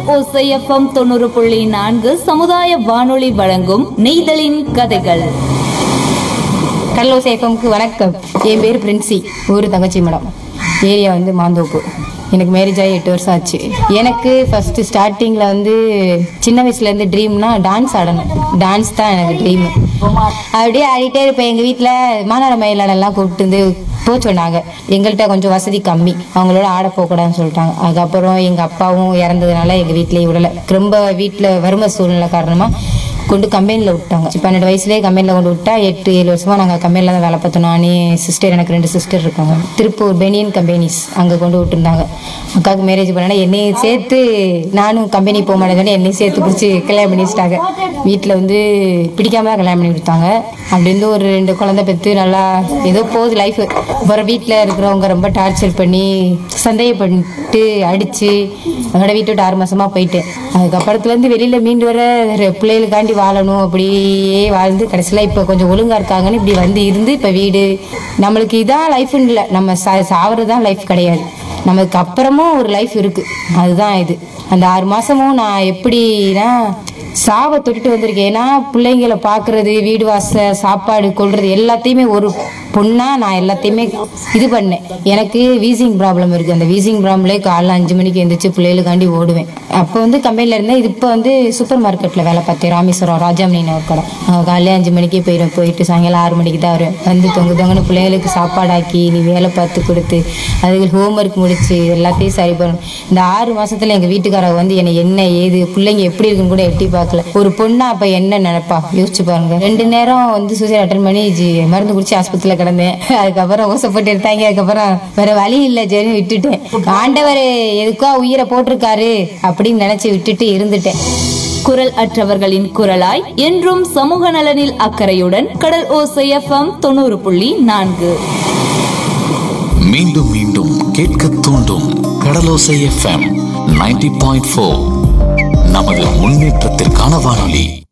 ஓசை எஃப்எம் தொண்ணூறு புள்ளி நான்கு சமுதாய வானொலி வழங்கும் நெய்தலின் கதைகள் கடலோ சேஃபம்க்கு வணக்கம் என் பேர் பிரின்சி ஊர் தங்கச்சி மேடம் ஏரியா வந்து மாந்தோப்பு எனக்கு மேரேஜ் ஆகி எட்டு வருஷம் ஆச்சு எனக்கு ஃபஸ்ட்டு ஸ்டார்டிங்கில் வந்து சின்ன வயசுலேருந்து ட்ரீம்னா டான்ஸ் ஆடணும் டான்ஸ் தான் எனக்கு ட்ரீம் அப்படியே ஆடிட்டே இருப்பேன் எங்கள் வீட்டில் மாநாட மயிலாடெல்லாம் கூப்பிட்டு வந்து போக சொன்னாங்க எங்கள்கிட்ட கொஞ்சம் வசதி கம்மி அவங்களோட ஆட போகக்கூடாதுன்னு சொல்லிட்டாங்க அதுக்கப்புறம் எங்கள் அப்பாவும் இறந்ததுனால எங்கள் வீட்டிலேயே விடலை ரொம்ப வீட்டில் வறுமை சூழ்நிலை காரணமாக கொண்டு கம்பெனியில் விட்டாங்க பன்னெண்டு வயசுலேயே கம்பெனியில் கொண்டு விட்டா எட்டு ஏழு வருஷமா நாங்கள் கம்பெனியில் தான் வேலை பார்த்தோம் நானே சிஸ்டர் எனக்கு ரெண்டு சிஸ்டர் இருக்காங்க திருப்பூர் பெனியன் கம்பெனிஸ் அங்கே கொண்டு விட்டுருந்தாங்க அக்காவுக்கு மேரேஜ் பண்ணா என்னையும் சேர்த்து நானும் கம்பெனி போக மாட்டேன்னு என்னையும் சேர்த்து பிடிச்சி கல்யாணம் பண்ணி வச்சிட்டாங்க வீட்டில் வந்து பிடிக்காம தான் கல்யாணம் பண்ணி கொடுத்தாங்க அப்படி இருந்து ஒரு ரெண்டு குழந்தை பெற்று நல்லா ஏதோ போகுது லைஃப் அப்புறம் வீட்டில் இருக்கிறவங்க ரொம்ப டார்ச்சர் பண்ணி சந்தேகப்பட்டு அடித்து அதோட வீட்டு விட்டு ஆறு மாசமா போயிட்டேன் அதுக்கப்புறத்துலேருந்து வெளியில் மீண்டு வர ரெ- பிள்ளைகளுக்காண்டி வாழணும் அப்படியே வாழ்ந்து கடைசியில் இப்போ கொஞ்சம் ஒழுங்கா இருக்காங்கன்னு இப்படி வந்து இருந்து இப்போ வீடு நம்மளுக்கு இதான் லைஃப்னு இல்லை நம்ம சா சாவறது தான் லைஃப் கிடையாது நமக்கு அப்புறமும் ஒரு லைஃப் இருக்கு அதுதான் இது அந்த ஆறு மாசமும் நான் எப்படின்னா சாவை தொட்டுட்டு வந்திருக்கேன் ஏன்னா பிள்ளைங்களை பார்க்கறது வீடு வாச சாப்பாடு கொள்றது எல்லாத்தையுமே ஒரு பொண்ணா நான் எல்லாத்தையுமே இது பண்ணேன் எனக்கு வீசிங் ப்ராப்ளம் இருக்கு அந்த வீசிங் ப்ராப்ளம்லே காலைல அஞ்சு மணிக்கு எழுந்திரிச்சு பிள்ளைகளுக்காண்டி ஓடுவேன் அப்போ வந்து கம்பெனியில் இருந்தேன் இது இப்போ வந்து சூப்பர் மார்க்கெட்டில் வேலை பார்த்தேன் ராமேஸ்வரம் ராஜாமணின்னு ஒரு கடை அங்கே காலையில அஞ்சு மணிக்கே போயிடும் போயிட்டு சாயங்காலம் ஆறு மணிக்கு தான் வருவேன் வந்து தொங்கு தொங்குன்னு பிள்ளைங்களுக்கு சாப்பாடாக்கி நீ வேலை பார்த்து கொடுத்து அதுக்கு ஹோம்ஒர்க் முடிச்சு எல்லாத்தையும் சரி பண்ணணும் இந்த ஆறு மாசத்துல எங்கள் வீட்டுக்காரங்க வந்து என்னை என்ன ஏது பிள்ளைங்க எப்படி இருக்குன்னு கூட எட்டி பார்க்கல ஒரு பொண்ணா அப்போ என்ன நினைப்பா யோசிச்சு பாருங்க ரெண்டு நேரம் வந்து சூசைட் அட்டன் பண்ணி ஜி மருந்து குடிச்சு ஆஸ்பத்திரியில் கிடந்தேன் அதுக்கப்புறம் ஓசப்பட்டு எடுத்தாங்க அதுக்கப்புறம் வேற வழி இல்லை ஜெனி விட்டுட்டேன் ஆண்டவர் எதுக்கோ உயிரை போட்டிருக்காரு அப்படின்னு நினைச்சு விட்டுட்டு இருந்துட்டேன் குரல் அற்றவர்களின் குரலாய் என்றும் சமூக நலனில் அக்கறையுடன் கடல் ஓசை எஃப்எம் தொண்ணூறு புள்ளி நான்கு மீண்டும் மீண்டும் கேட்க தூண்டும் Kadalosai FM ninety point four நமது முன்னேற்றத்திற்கான வானொலி